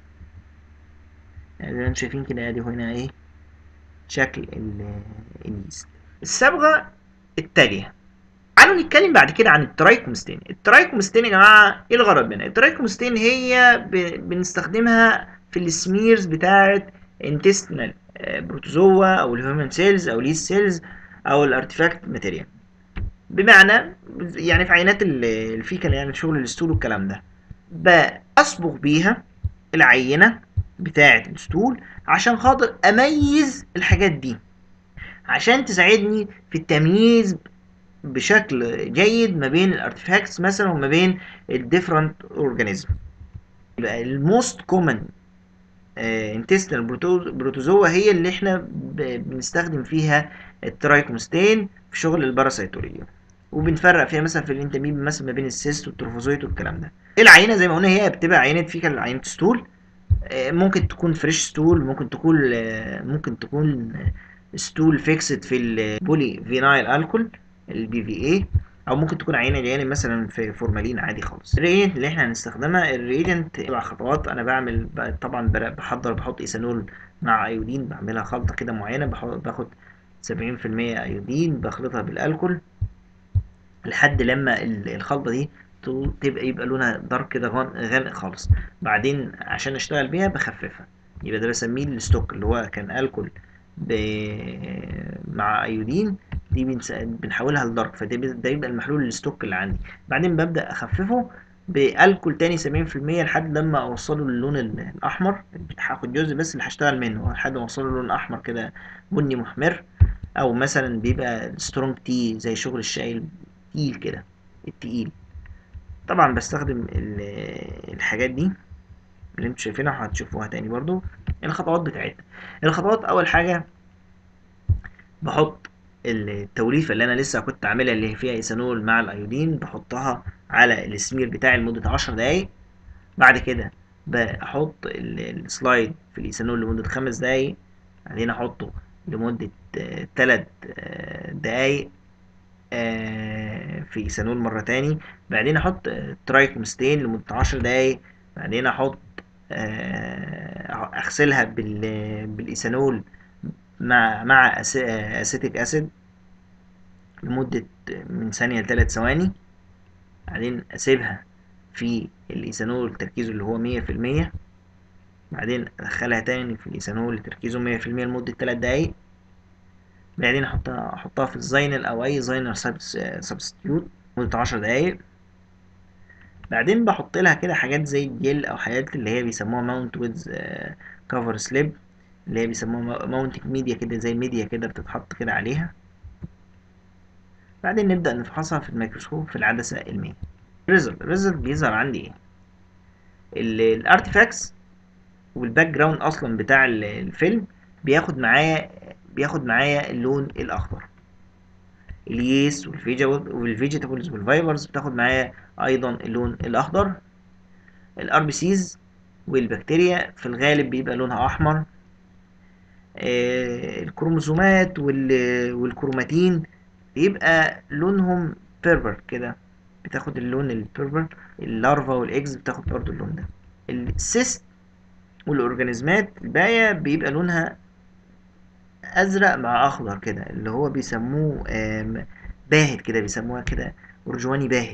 يعني زي ما انتم شايفين كده ادي هنا ايه شكل اليست الصبغة التالية تعالوا نتكلم بعد كده عن الترايكومستين الترايكومستين يا جماعة ايه الغرض منها الترايكومستين هي ب... بنستخدمها في السميرز بتاعة intestinal بروتوزوا او الهيومن سيلز او اليست سيلز او الارتفاكت ماتيريال بمعنى يعني في عينات الفيكال يعني شغل الستول والكلام ده بصبغ بيها العينة بتاعة الستول عشان خاطر اميز الحاجات دي عشان تساعدني في التمييز بشكل جيد ما بين الارتفاكتس مثلا وما بين الديفرنت اورجانيزم يبقى الموست كومن انتستينال بروتوزوا هي اللي احنا بنستخدم فيها الترايكومستين في شغل الباراسيتولوجيا وبنفرق فيها مثلا في الانتميب مثلا ما بين السيست والتروفوزويت والكلام ده العينه زي ما قلنا هي بتبقى عينه فيكال عينه ستول ممكن تكون فريش ستول ممكن تكون ممكن تكون ستول فيكسد في البولي فينايل الكول البي في اي او ممكن تكون عينه جايه مثلا في فورمالين عادي خالص الريجنت اللي احنا هنستخدمها الريجنت سبع خطوات انا بعمل طبعا بحضر بحط ايثانول مع ايودين بعملها خلطه كده معينه باخد 70% ايودين بخلطها بالالكول لحد لما الخلطه دي تبقى يبقى لونها دارك كده غامق خالص بعدين عشان اشتغل بيها بخففها يبقى ده بسميه الستوك اللي هو كان الكول ب... مع ايودين دي بنس... بنحولها لدارك فده ده يبقى المحلول الستوك اللي عندي بعدين ببدا اخففه بالكول تاني 70% لحد لما اوصله للون الاحمر هاخد جزء بس اللي هشتغل منه لحد ما اوصله للون احمر كده بني محمر او مثلا بيبقى سترونج تي زي شغل الشاي التقيل كده التقيل طبعا بستخدم الحاجات دي اللي انتوا شايفينها هتشوفوها تاني برضو الخطوات بتاعتنا الخطوات اول حاجه بحط التوليفه اللي انا لسه كنت عاملها اللي فيها ايثانول مع الايودين بحطها على السمير بتاعي لمده عشر دقايق بعد كده بحط السلايد في الايثانول لمده خمس دقايق بعدين احطه لمده تلات دقايق في ايثانول مره تاني بعدين احط ترايكومستين لمده عشر دقايق بعدين احط اغسلها بالايثانول مع مع اسيتيك اسيد لمدة من ثانية لثلاث ثواني بعدين اسيبها في الايثانول تركيزه اللي هو مية في المية بعدين ادخلها تاني في الايثانول تركيزه مية في المية لمدة تلات دقايق بعدين احطها احطها في الزاينل او اي زاينر سبستيوت لمدة عشر دقايق بعدين بحط لها كده حاجات زي الجل او حاجات اللي هي بيسموها ماونت ويز كفر سليب اللي هي بيسموها ماونتنج ميديا كده زي ميديا كده بتتحط كده عليها بعدين نبدأ نفحصها في الميكروسكوب في العدسة المية الريزلت الريزلت بيظهر عندي ايه الارتفاكتس والباك جراوند اصلا بتاع الفيلم بياخد معايا بياخد معايا اللون الاخضر اليس والفيجيتابلز والفايبرز بتاخد معايا ايضا اللون الاخضر الار بي سيز والبكتيريا في الغالب بيبقى لونها احمر آه الكروموسومات والكروماتين بيبقى لونهم بيربر كده بتاخد اللون البيربر اللارفا والاكس بتاخد برضو اللون ده السيست والاورجانيزمات الباقية بيبقى لونها ازرق مع اخضر كده اللي هو بيسموه باهت كده بيسموها كده ارجواني باهت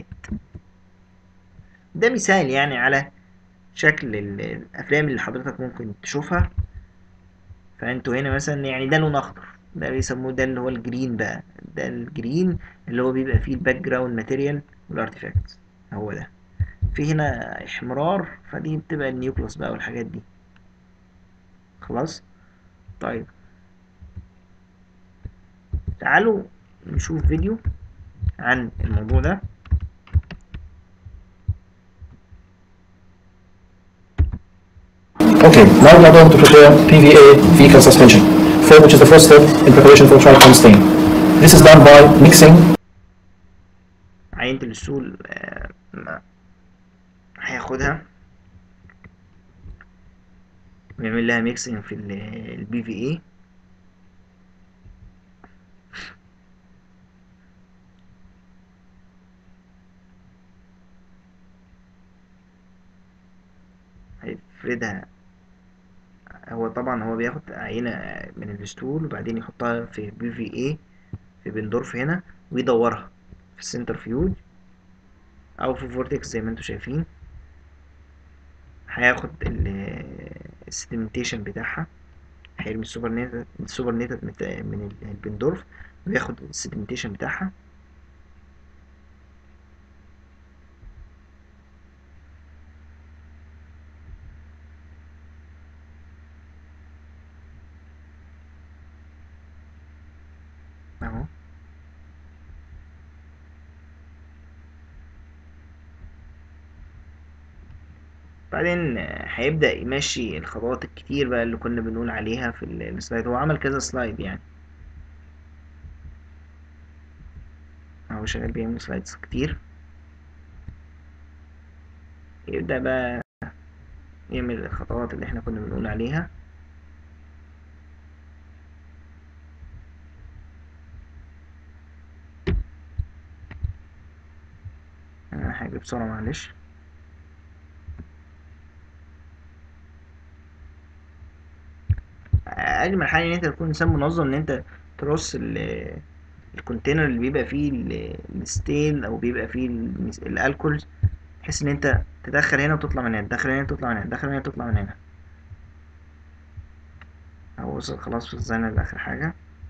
ده مثال يعني على شكل الافلام اللي حضرتك ممكن تشوفها فانتوا هنا مثلا يعني ده لون اخضر ده بيسموه ده اللي هو الجرين بقى ده الجرين اللي هو بيبقى فيه الباك جراوند ماتيريال والارتيفاكتس هو ده في هنا احمرار فدي بتبقى النيوكلوس بقى والحاجات دي خلاص طيب تعالوا نشوف فيديو عن الموضوع ده Okay, now we are going to prepare PVA vehicle suspension, for which is the first step in preparation for trichrome stain. This is done by mixing عينة السول آه، ما- هياخدها ويعمل لها ميكسنج في البي في اي هيفردها هو طبعا هو بياخد عينة من الستول وبعدين يحطها في بي في اي في بندورف هنا ويدورها في السنتر فيوج او في فورتكس زي ما انتم شايفين هياخد السيدمنتيشن بتاعها هيرمي السوبر نيتد السوبر نيتد مت- من ال- البندورف وياخد السيدمنتيشن بتاعها اهو بعدين آه، هيبدأ يمشي الخطوات الكتير بقى اللي كنا بنقول عليها في ال- السلايد هو عمل كذا سلايد يعني هو شغال بيعمل سلايدز كتير يبدأ بقى يعمل الخطوات اللي احنا كنا بنقول عليها انا حاجة بسرعة معلش اجمل حاجه ان انت تكون انسان منظم ان انت ترص ال- الكونتينر اللي بيبقى فيه ال- الستين او بيبقى فيه المس- الالكول تحس ان انت تدخل هنا وتطلع من هنا تدخل هنا وتطلع من هنا تدخل هنا وتطلع من هنا اهو وصل خلاص في الزنة لاخر حاجه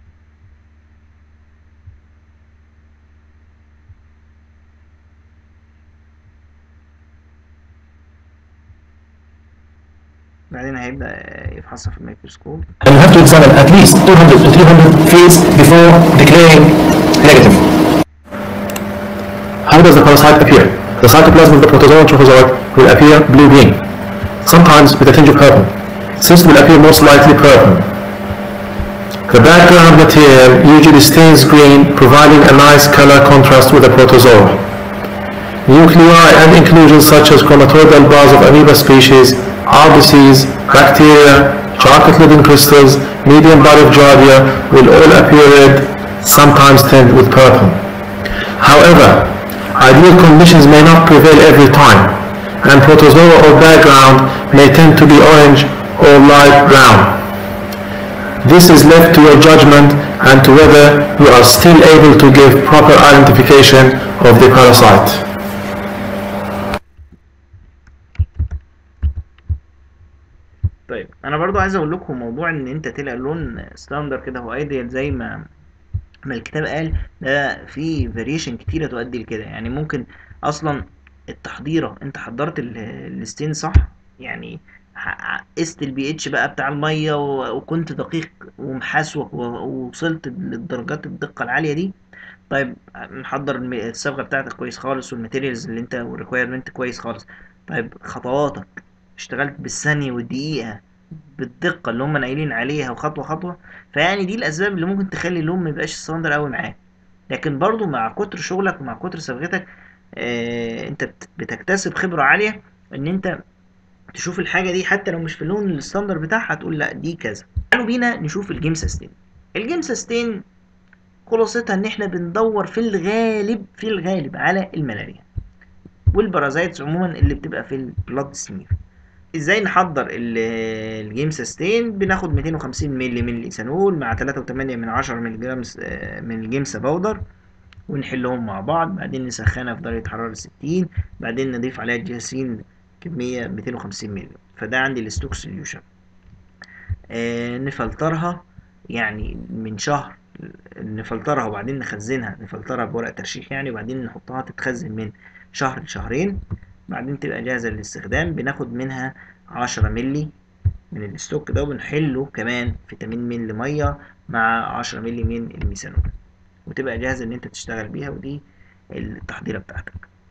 بعدين هيبدأ يفحصها في الميكروسكوب and you have to examine at least 200 to 300 fields before declaring negative. How does the parasite appear? The cytoplasm of the protozoan trophozoite will appear blue-green, sometimes with a tinge of purple. Cyst will appear most likely purple. The background material usually stays green, providing a nice color contrast with the protozoa. Nuclei and inclusions such as chromatoidal bars of amoeba species, RBCs, bacteria, chocolate-laden crystals, medium body of giardia will all appear red, sometimes tinged with purple. However, ideal conditions may not prevail every time, and protozoa or background may tend to be orange or light brown. This is left to your judgment and to whether you are still able to give proper identification of the parasite. طيب انا برضو عايز اقول لكم موضوع ان انت تلاقي لون ستاندر كده هو ايديال زي ما ما الكتاب قال ده في فاريشن كتيرة تؤدي لكده يعني ممكن اصلا التحضيرة انت حضرت ال- الستين صح يعني ح- قست البي اتش بقى بتاع المية و- وكنت دقيق ومحاسوك و- ووصلت للدرجات الدقة العالية دي طيب محضر الم- الصبغة بتاعتك كويس خالص والماتيريالز اللي انت والريكويرمنت كويس خالص طيب خطواتك اشتغلت بالثانية والدقيقة بالدقة اللي هم قايلين عليها وخطوة خطوة فيعني دي الأسباب اللي ممكن تخلي اللون ميبقاش ستاندر أوي معاك لكن برضو مع كتر شغلك ومع كتر صبغتك آه انت بت- بتكتسب خبرة عالية ان انت تشوف الحاجة دي حتى لو مش في اللون الستاندر بتاعها تقول لا دي كذا تعالوا بينا نشوف الجيم سيستم الجيم سيستم خلاصتها ان احنا بندور في الغالب في الغالب على الملاريا والبرازيتس عموما اللي بتبقى في البلاد سمير ازاي نحضر ال- الجيم سيستين بناخد 250 مللي من الايثانول مع 3.8 من 10 مللي جرام س- آه، من الجيمسا باودر ونحلهم مع بعض بعدين نسخنها في درجة حرارة 60 بعدين نضيف عليها الجياسين كمية 250 مللي فده عندي الستوك سوليوشن آه نفلترها يعني من شهر نفلترها وبعدين نخزنها نفلترها بورق ترشيح يعني وبعدين نحطها تتخزن من شهر لشهرين بعدين تبقى جاهزة للاستخدام بناخد منها عشرة ملي من الستوك ده وبنحله كمان في 80 ملي مية مع عشرة ملي من الميثانول وتبقى جاهزة ان انت تشتغل بيها ودي التحضيرة بتاعتك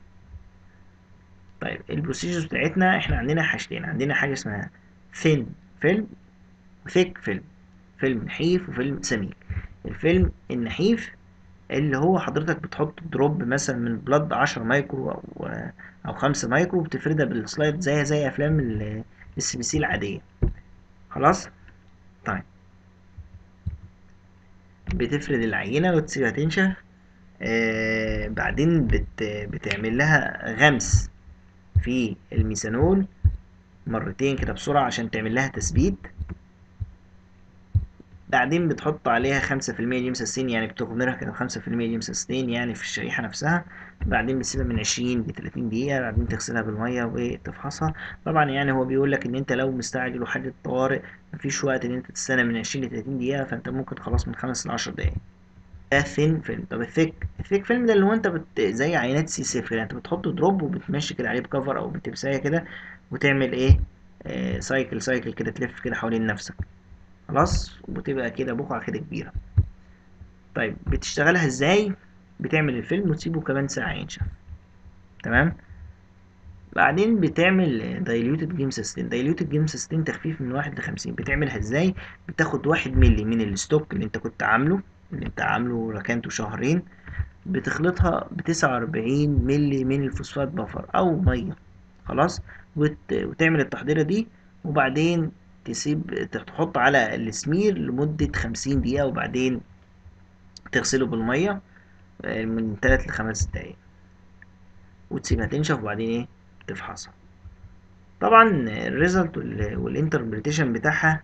طيب البروسيجرز بتاعتنا احنا عندنا حاجتين عندنا حاجة اسمها ثين فيلم وثيك فيلم فيلم نحيف وفيلم سميك الفيلم النحيف اللي هو حضرتك بتحط دروب مثلا من بلاد 10 مايكرو او او 5 مايكرو وبتفردها بالسلايد زي زي افلام السي بي سي العاديه خلاص طيب بتفرد العينه وتسيبها تنشف آه بعدين بت بتعمل لها غمس في الميثانول مرتين كده بسرعه عشان تعمل لها تثبيت بعدين بتحط عليها خمسة في المية جيمساستين يعني بتغمرها كده خمسة في المية جيمساستين يعني في الشريحة نفسها بعدين بتسيبها من عشرين لتلاتين دقيقة بعدين تغسلها بالمية وتفحصها طبعا يعني هو بيقول لك ان انت لو مستعجل وحاجة طوارئ مفيش وقت ان انت تستنى من عشرين لتلاتين دقيقة فانت ممكن خلاص من خمس لعشر دقايق ده ثين فيلم طب الثيك الثيك فيلم ده اللي هو انت بت... زي عينات سي صفر يعني انت بتحط دروب وبتمشي كده عليه بكفر او بتبسايه كده وتعمل ايه آه سايكل سايكل كده تلف كده حوالين نفسك خلاص وبتبقى كده بقعة كده كبيرة طيب بتشتغلها ازاي بتعمل الفيلم وتسيبه كمان ساعة ينشف تمام بعدين بتعمل دايليوتد جيم سيستم دايليوتد جيم سيستم تخفيف من واحد لخمسين بتعملها ازاي بتاخد واحد ملي من الستوك اللي انت كنت عامله اللي انت عامله ركنته شهرين بتخلطها بتسعة وأربعين ملي من الفوسفات بفر أو مية خلاص وت... وتعمل التحضيرة دي وبعدين تسيب تحط على السمير لمدة خمسين دقيقة وبعدين تغسله بالمية من تلات لخمس دقايق وتسيبها تنشف وبعدين ايه تفحصها طبعا الريزلت والانتربريتيشن بتاعها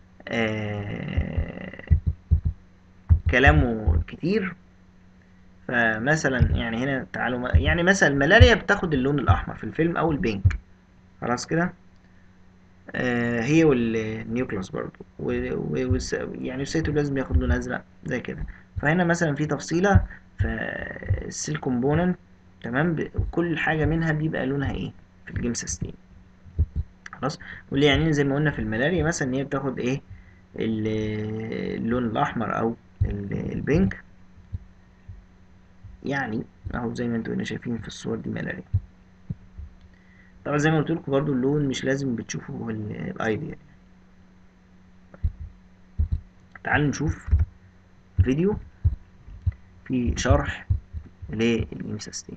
آه كلامه كتير فمثلا يعني هنا تعالوا يعني مثلا الملاريا بتاخد اللون الاحمر في الفيلم او البينك خلاص كده آه هي والنيوكلاس برضو و و يعني السيتوبلازم بياخد لون ازرق زي كده فهنا مثلا في تفصيله فالسيل كومبوننت تمام كل حاجه منها بيبقى لونها ايه في الجيم سيستم خلاص واللي يعني زي ما قلنا في الملاريا مثلا ان هي بتاخد ايه اللون الاحمر او البينك يعني اهو زي ما انتوا هنا شايفين في الصور دي ملاريا طبعا زي ما قلت لكم برضو اللون مش لازم بتشوفوا الايديا تعالوا نشوف فيديو في شرح للإمساستين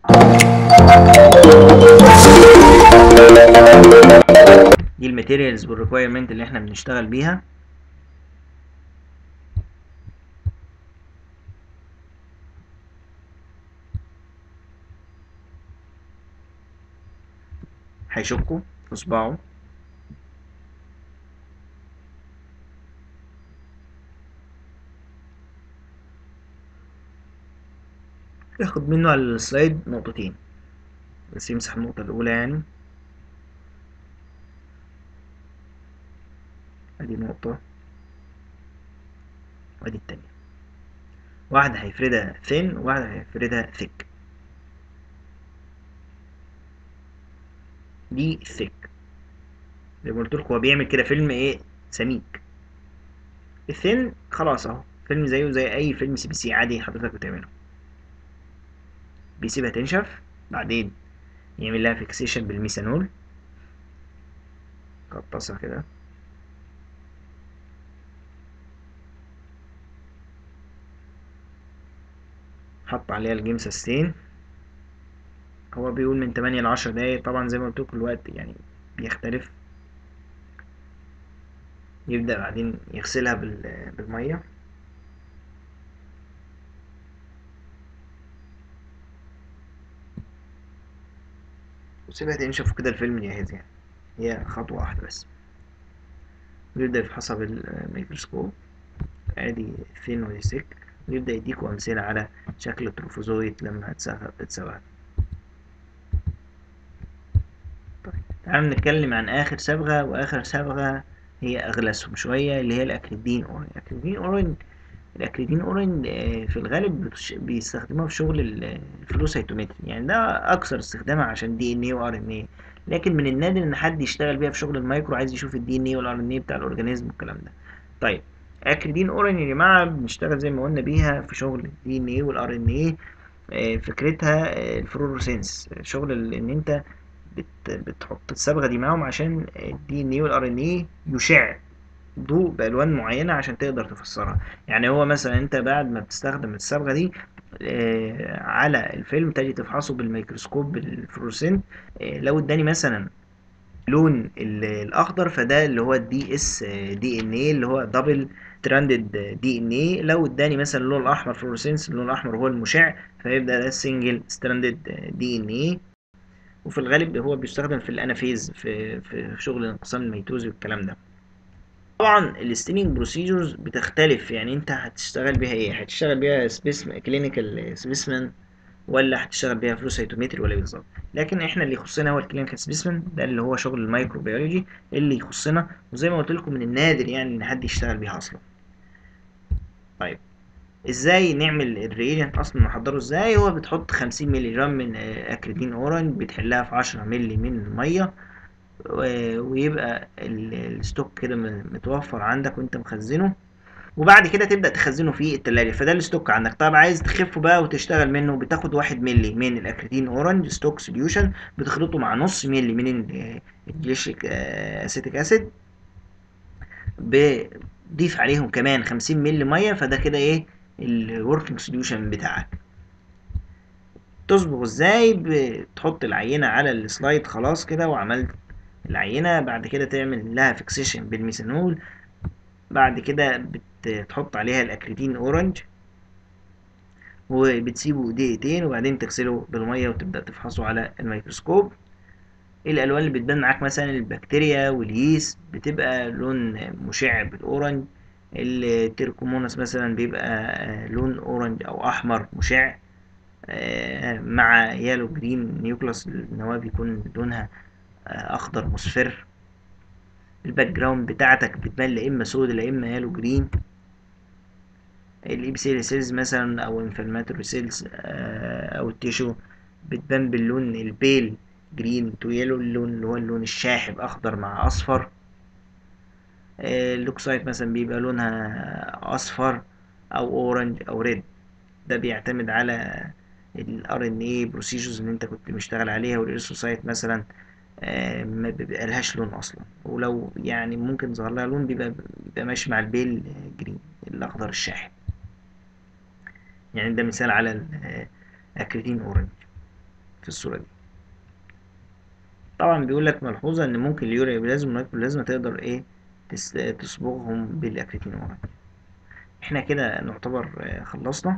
دي الماتيريالز والريكويرمنت اللي احنا بنشتغل بيها هيشكوا في صباعه ياخد منه على السلايد نقطتين بس يمسح النقطة الأولى يعني ادي نقطة وادي التانية واحدة هيفردها ثين وواحدة هيفردها ثيك دي ثيك زي ما قلت لكم هو بيعمل كده فيلم ايه سميك الثين خلاص اهو فيلم زيه زي اي فيلم سي بي سي عادي حضرتك بتعمله بيسيبها تنشف بعدين يعمل لها فيكسيشن بالميثانول قطصها كده حط عليها الجيم ساستين هو بيقول من 8 ل 10 دقايق طبعا زي ما قلت لكم الوقت يعني بيختلف يبدأ بعدين يغسلها بالمية وسيبها تنشف كده الفيلم جاهز يعني هي خطوة واحدة بس ويبدأ يفحصها بالميكروسكوب ادي ثين ودي سيك ويبدأ يديكوا أمثلة على شكل التروفوزويت لما اتسوى طيب تعالوا نتكلم عن آخر صبغة وآخر صبغة هي أغلسهم شوية اللي هي الأكريدين أورين الأكريدين أورين الأكريدين أورين في الغالب بيستخدموها في شغل الفلوسيتومتري يعني ده أكثر استخدامها عشان دي إن إيه وآر إن إيه لكن من النادر إن حد يشتغل بيها في شغل المايكرو عايز يشوف الدي إن إيه والآر إن إيه بتاع الأورجانيزم والكلام ده طيب اكريدين اورين يا جماعه بنشتغل زي ما قلنا بيها في شغل الدي ان ايه والار ان ايه فكرتها آه، الفلوروسنس شغل ال- ان انت بت بتحط الصبغه دي معاهم عشان الدي ان ايه والار ان ايه يشع ضوء بالوان معينه عشان تقدر تفسرها يعني هو مثلا انت بعد ما بتستخدم الصبغه دي آه، على الفيلم تجي تفحصه بالميكروسكوب بالفلوروسنت آه، لو اداني مثلا لون ال- الاخضر فده اللي هو الدي اس دي ان ايه اللي هو دبل تراندد دي ان ايه لو اداني مثلا اللون الاحمر فلورسنس اللون الاحمر هو المشع فيبقى ده سنجل ستراندد دي ان ايه وفي الغالب هو بيستخدم في الانافيز في في شغل انقسام الميتوزي والكلام ده طبعا الستيننج بروسيجرز بتختلف يعني انت هتشتغل بيها ايه هتشتغل بيها سبيسم كلينيكال سبيسمن ولا هتشتغل بيها فلو سيتومتري ولا إيه بالظبط لكن احنا اللي يخصنا هو الكلينيكال سبيسمن ده اللي هو شغل الميكروبيولوجي اللي يخصنا وزي ما قلت لكم من النادر يعني ان حد يشتغل بيها اصلا طيب ازاي نعمل الريجنت اصلا نحضره ازاي هو بتحط 50 مللي جرام من آه، اكريدين اورنج بتحلها في 10 مللي من الميه و- ويبقى ال- الستوك كده م- متوفر عندك وانت مخزنه وبعد كده تبدأ تخزنه في التلاجة فده الستوك عندك طب عايز تخفه بقى وتشتغل منه بتاخد واحد ملي من الاكريدين اورنج ستوك سوليوشن بتخلطه مع نص ملي من ال- الجليشيك آه، اسيتيك اسيد بضيف عليهم كمان 50 ملي ميه فده كده ايه الوركينج سوليوشن بتاعك تصبغ ازاي بتحط العينة على السلايد خلاص كده وعملت العينة بعد كده تعمل لها فيكسيشن بالميثانول بعد كده بتحط عليها الاكريدين اورنج وبتسيبه دقيقتين وبعدين تغسله بالميه وتبدا تفحصه على الميكروسكوب الالوان اللي بتبان معاك مثلا البكتيريا والييست بتبقى لون مشع بالاورنج التركوموناس مثلا بيبقى آه، لون اورنج او احمر مشع آه، مع يالو جرين نيوكلاس النواه بيكون لونها آه، اخضر مصفر الباك جراوند بتاعتك بتبان لا اما سود لا اما يالو جرين الابيثيليال سيلز مثلا او انفلاماتوري سيلز او التيشو بتبان باللون البيل جرين تو يلو اللون اللي هو اللون الشاحب اخضر مع اصفر آه، اللوكسايت مثلا بيبقى لونها اصفر او اورنج او ريد ده بيعتمد على الار ان اي بروسيجرز اللي انت كنت مشتغل عليها والاريثروسايت مثلا آه، ما بيبقى لهاش لون اصلا ولو يعني ممكن ظهر لها لون بيبقى بيبقى ماشي مع البيل جرين الاخضر الشاحب يعني ده مثال على الاكريدين اورنج في الصورة دي طبعا بيقول لك ملحوظة ان ممكن اليوريا بلازم والمايكروبلازما تقدر ايه تس- تصبغهم بالاكريدين اورنج احنا كده نعتبر آه، خلصنا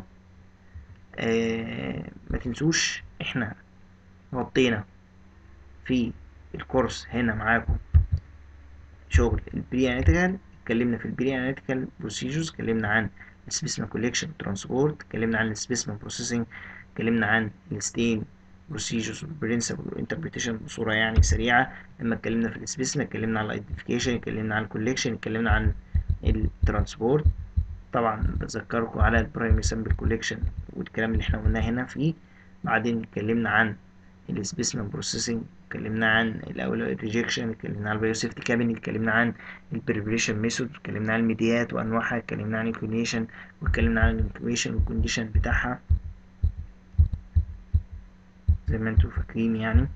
آه، ما تنسوش احنا غطينا في الكورس هنا معاكم شغل البري اناليتيكال اتكلمنا في البري اناليتيكال بروسيجرز اتكلمنا عن السبيسمن كوليكشن ترانسبورت اتكلمنا عن السبيسمن بروسيسنج اتكلمنا عن الستين بروسيجرز برنسبل وانتربريتيشن بصوره يعني سريعه لما اتكلمنا في السبيسمن اتكلمنا عن الايدنتيفيكيشن اتكلمنا عن الكوليكشن اتكلمنا عن الترانسبورت طبعا بذكركم على البرايمري سامبل كوليكشن والكلام اللي احنا قلناه هنا فيه بعدين اتكلمنا عن السبيسمن بروسيسنج اتكلمنا عن الاول الريجكشن اتكلمنا عن البايو سيفتي كابين اتكلمنا عن البريبريشن ميثود اتكلمنا عن الميديات وانواعها اتكلمنا عن الكونيشن واتكلمنا عن الانكويشن والكونديشن بتاعها زي ما انتم فاكرين يعني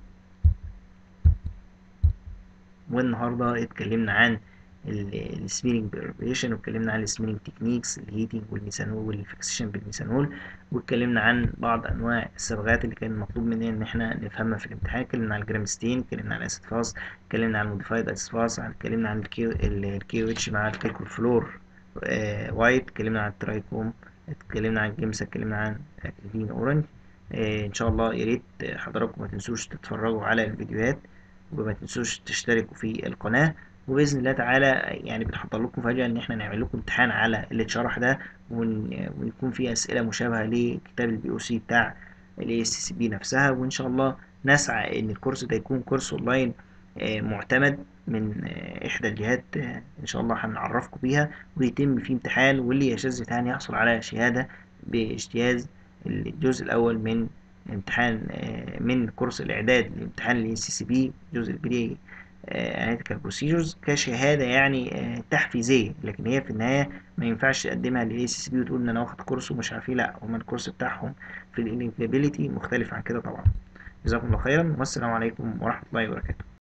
والنهارده اتكلمنا عن السميرنج بريبريشن واتكلمنا عن السميرنج تكنيكس الهيتنج والميثانول والفيكسيشن بالميثانول واتكلمنا عن بعض انواع الصبغات اللي كان مطلوب مننا ان احنا نفهمها في الامتحان اتكلمنا عن الجرام ستين اتكلمنا عن الاسيد فاس اتكلمنا عن الموديفايد اسيد فاس اتكلمنا عن الكيو الكيو اتش مع الكيكول فلور آه وايت اتكلمنا عن الترايكوم اتكلمنا عن الجيمس اتكلمنا عن اكريدين اورنج آه ان شاء الله يا ريت حضراتكم ما تنسوش تتفرجوا على الفيديوهات وما تنسوش تشتركوا في القناه وباذن الله تعالى يعني بنحضر لكم فجاه ان احنا نعمل لكم امتحان على اللي اتشرح ده ون- ويكون فيه اسئله مشابهه لكتاب البي او سي بتاع الاي اس سي بي نفسها وان شاء الله نسعى ان الكورس ده يكون كورس اونلاين آه، معتمد من آه، احدى الجهات آه، ان شاء الله هنعرفكم بيها ويتم فيه امتحان واللي يجتاز امتحان يحصل على شهاده باجتياز الجزء الاول من امتحان آه، من كورس الاعداد لامتحان الاي سي سي بي الجزء البري اناليتيكال بروسيجرز كشهاده يعني آه، تحفيزيه لكن هي في النهايه ما ينفعش تقدمها للاي سي سي بي وتقول ان انا واخد كورس ومش عارف ايه لا هما الكورس بتاعهم في الانيبيليتي مختلف عن كده طبعا جزاكم الله خيرا والسلام عليكم ورحمه الله وبركاته